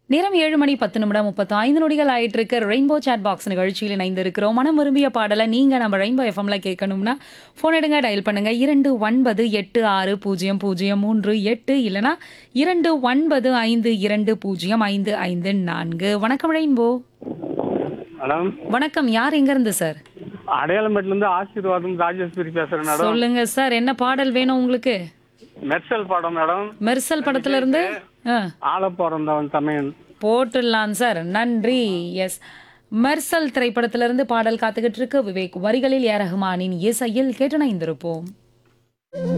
நேரம் ஏழு மணி பத்து நிமிடம் முப்பத்து ஐந்து நொடிகள் ஆயிட்டு இருக்கு ரெயின்போ சாட் பாக்ஸ் நிகழ்ச்சியில் இணைந்திருக்கிறோம் மனம் விரும்பிய பாடலை நீங்க நம்ம ரெயின்போ எஃப்எம்ல கேட்கணும்னா ஃபோன் எடுங்க டயல் பண்ணுங்க இரண்டு ஒன்பது எட்டு ஆறு பூஜ்ஜியம் பூஜ்ஜியம் மூன்று எட்டு இல்லனா இரண்டு ஒன்பது ஐந்து இரண்டு பூஜ்ஜியம் ஐந்து ஐந்து நான்கு வணக்கம் ரெயின்போ மேடம் வணக்கம் யார் எங்க இருந்து சார் அடையாளம்பேட்டில இருந்து ஆசீர்வாதம் ராஜேஸ்வரி பேசுறேன் மேடம் சொல்லுங்க சார் என்ன பாடல் வேணும் உங்களுக்கு மெர்சல் படம் மேடம் மெர்சல் படத்துல இருந்து ஆ ஆள பிறந்தவன் தமிழ் போட்டுடலாம் சார் நன்றி எஸ் மெர்சல் திரைப்படத்திலிருந்து பாடல் காத்துக்கிட்டு இருக்கு விவேக் வரிகளில் ஏ ரஹ்மானின் இசையில் கேட்டு இணைந்திருப்போம்